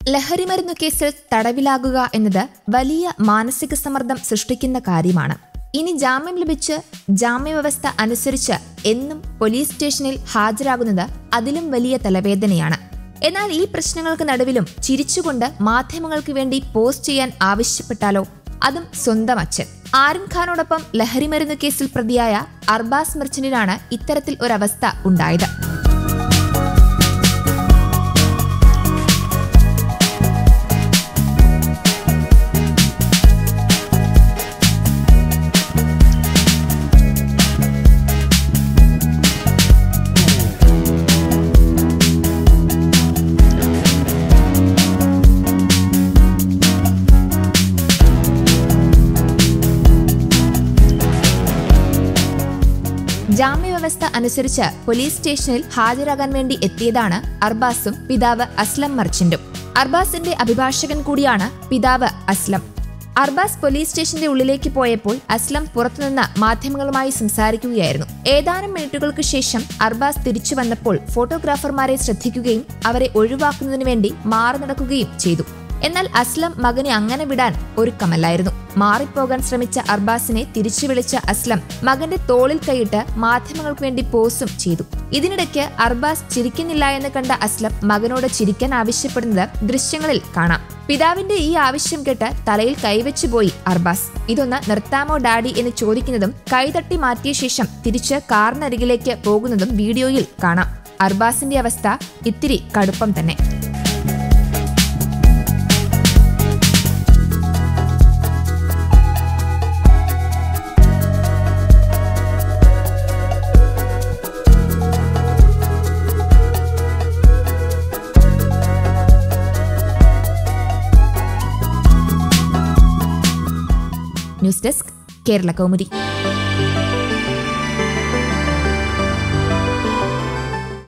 ലഹരിമരുന്നു കേസിൽ തടവിലാകുക എന്നത് വലിയ മാനസിക സമ്മർദ്ദം സൃഷ്ടിക്കുന്ന കാര്യമാണ് ഇനി ജാമ്യം ലഭിച്ച് ജാമ്യവ്യവസ്ഥ അനുസരിച്ച് എന്നും പോലീസ് സ്റ്റേഷനിൽ ഹാജരാകുന്നത് അതിലും വലിയ തലവേദനയാണ് എന്നാൽ ഈ പ്രശ്നങ്ങൾക്ക് നടുവിലും ചിരിച്ചുകൊണ്ട് മാധ്യമങ്ങൾക്ക് വേണ്ടി പോസ്റ്റ് ചെയ്യാൻ ആവശ്യപ്പെട്ടാലോ അതും സ്വന്തം അച്ഛൻ ആരിൻ ഖാനോടൊപ്പം ലഹരിമരുന്ന് കേസിൽ പ്രതിയായ അർബാസ് മെർച്ചന്റിനാണ് ഇത്തരത്തിൽ ഒരവസ്ഥ ഉണ്ടായത് ജാമ്യവ്യവസ്ഥ അനുസരിച്ച് പോലീസ് സ്റ്റേഷനിൽ ഹാജരാകാൻ വേണ്ടി എത്തിയതാണ് അർബാസും പിതാവ് അസ്ലം മർച്ചന്റും അർബാസിന്റെ അഭിഭാഷകൻ കൂടിയാണ് പിതാവ് അസ്ലം അർബാസ് പോലീസ് സ്റ്റേഷന്റെ ഉള്ളിലേക്ക് പോയപ്പോൾ അസ്ലം പുറത്തുനിന്ന് മാധ്യമങ്ങളുമായി സംസാരിക്കുകയായിരുന്നു ഏതാനും മിനിറ്റുകൾക്ക് ശേഷം അർബാസ് തിരിച്ചു വന്നപ്പോൾ ഫോട്ടോഗ്രാഫർമാരെ ശ്രദ്ധിക്കുകയും അവരെ ഒഴിവാക്കുന്നതിനു വേണ്ടി മാറി നടക്കുകയും ചെയ്തു എന്നാൽ അസ്ലം മകനെ അങ്ങനെ വിടാൻ ഒരുക്കമല്ലായിരുന്നു മാറിപ്പോകാൻ ശ്രമിച്ച അർബാസിനെ തിരിച്ചു വിളിച്ച അസ്ലം മകന്റെ തോളിൽ കൈയിട്ട് മാധ്യമങ്ങൾക്ക് വേണ്ടി പോസും ചെയ്തു ഇതിനിടയ്ക്ക് അർബാസ് ചിരിക്കുന്നില്ല എന്ന് കണ്ട അസ്ലം മകനോട് ചിരിക്കാൻ ആവശ്യപ്പെടുന്നത് ദൃശ്യങ്ങളിൽ കാണാം പിതാവിന്റെ ഈ ആവശ്യം കേട്ട് തലയിൽ കൈവച്ചു പോയി അർബാസ് ഇതൊന്ന് നിർത്താമോ ഡാഡി എന്ന് ചോദിക്കുന്നതും കൈതട്ടി മാറ്റിയ ശേഷം തിരിച്ച് കാറിനരികിലേക്ക് പോകുന്നതും വീഡിയോയിൽ കാണാം അർബാസിന്റെ അവസ്ഥ ഇത്തിരി കടുപ്പം തന്നെ ന്യൂസ് ഡെസ്ക് കേരള കൗമുദി